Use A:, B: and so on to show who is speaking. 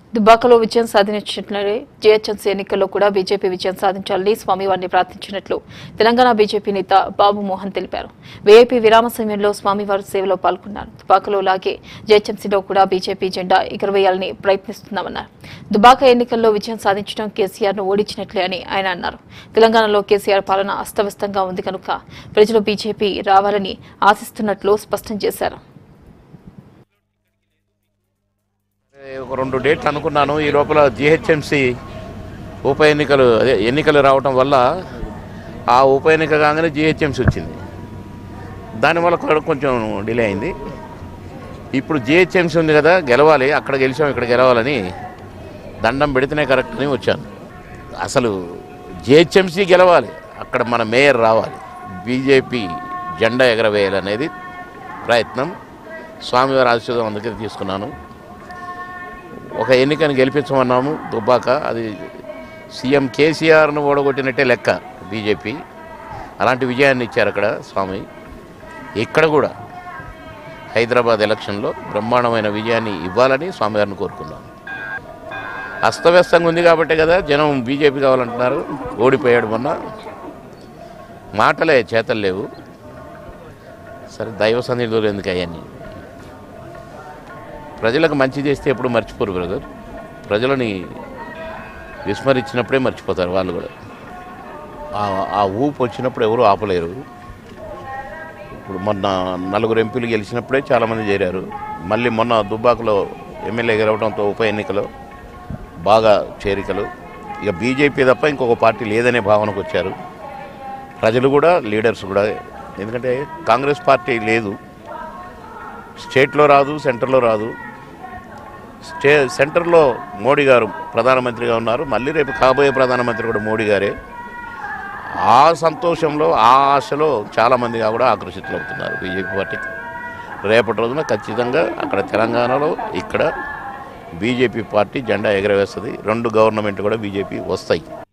A: దుబ్బాకలో విజయం సాధించినట్లే జీహెచ్ఎంసీ ఎన్నికల్లో కూడా బీజేపీ విజయం సాధించాలని స్వామివారిని ప్రార్థించినట్లు తెలంగాణ బీజేపీ నేత బాబు మోహన్ తెలిపారు వీఐపీ విరామ సమయంలో స్వామివారి సేవలో పాల్గొన్నారు దుబ్బాకలో లాగే జీహెచ్ఎంసీలో కూడా బీజేపీ జెండా ఎగురవేయాలని ప్రయత్నిస్తున్నామన్నారు దుబ్బాక ఎన్నికల్లో విజయం సాధించడం కేసీఆర్ ను ఓడించినట్లే అని ఆయన అన్నారు తెలంగాణలో కేసీఆర్ పాలన అస్తవ్యస్తంగా ఉంది కనుక ప్రజలు బీజేపీ రావాలని ఆశిస్తున్నట్లు స్పష్టం చేశారు
B: ఒక రెండు డేట్లు అనుకున్నాను ఈ లోపల జిహెచ్ఎంసి ఉప ఎన్నికలు అదే ఎన్నికలు రావటం వల్ల ఆ ఉప ఎన్నిక కాగానే జిహెచ్ఎంసి వచ్చింది దానివల్ల కూడా కొంచెం డిలే అయింది ఇప్పుడు జిహెచ్ఎంసి ఉంది కదా గెలవాలి అక్కడ గెలిచాం ఇక్కడ గెలవాలని దండం పెడితేనే కరెక్ట్ అని వచ్చాను అసలు జిహెచ్ఎంసి గెలవాలి అక్కడ మన మేయర్ రావాలి బీజేపీ జెండా ఎగరవేయాలనేది ప్రయత్నం స్వామివారి ఆశీర్వాదం అందుకే తీసుకున్నాను ఒక ఎన్నికను గెలిపించమన్నాము దుబ్బాక అది సీఎం కేసీఆర్ను ఓడగొట్టినట్టే లెక్క బీజేపీ అలాంటి విజయాన్ని ఇచ్చారు అక్కడ స్వామి ఇక్కడ కూడా హైదరాబాద్ ఎలక్షన్లో బ్రహ్మాండమైన విజయాన్ని ఇవ్వాలని స్వామివారిని కోరుకున్నాను అస్తవ్యస్తంగా ఉంది కాబట్టే కదా జనం బీజేపీ కావాలంటున్నారు ఓడిపోయాడు మొన్న మాటలే చేతలు లేవు సరే దైవ సన్నిధులు ఎందుకు అవన్నీ ప్రజలకు మంచి చేస్తే ఎప్పుడు మర్చిపోరు బ్రదర్ ప్రజలని విస్మరించినప్పుడే మర్చిపోతారు వాళ్ళు కూడా ఆ- ఆ ఊపు వచ్చినప్పుడు ఎవరు ఆపలేరు ఇప్పుడు మొన్న నలుగురు ఎంపీలు గెలిచినప్పుడే చాలామంది చేరారు మళ్ళీ మొన్న దుబ్బాకలో ఎమ్మెల్యే గెలవడంతో ఉప ఎన్నికలో బాగా చేరికలు ఇక బీజేపీ తప్ప ఇంకొక పార్టీ లేదనే భావనకు వచ్చారు ప్రజలు కూడా లీడర్స్ కూడా ఎందుకంటే కాంగ్రెస్ పార్టీ లేదు స్టేట్లో రాదు సెంటర్లో రాదు స్టే సెంటర్లో మోడీ గారు ప్రధానమంత్రిగా ఉన్నారు మళ్ళీ రేపు కాబోయే ప్రధానమంత్రి కూడా మోడీ గారే ఆ సంతోషంలో ఆ ఆశలో చాలామందిగా కూడా ఆకర్షితులవుతున్నారు బీజేపీ పార్టీకి రేపటి రోజున ఖచ్చితంగా అక్కడ తెలంగాణలో ఇక్కడ బీజేపీ పార్టీ జెండా ఎగరవేస్తుంది రెండు గవర్నమెంట్ కూడా బీజేపీ వస్తాయి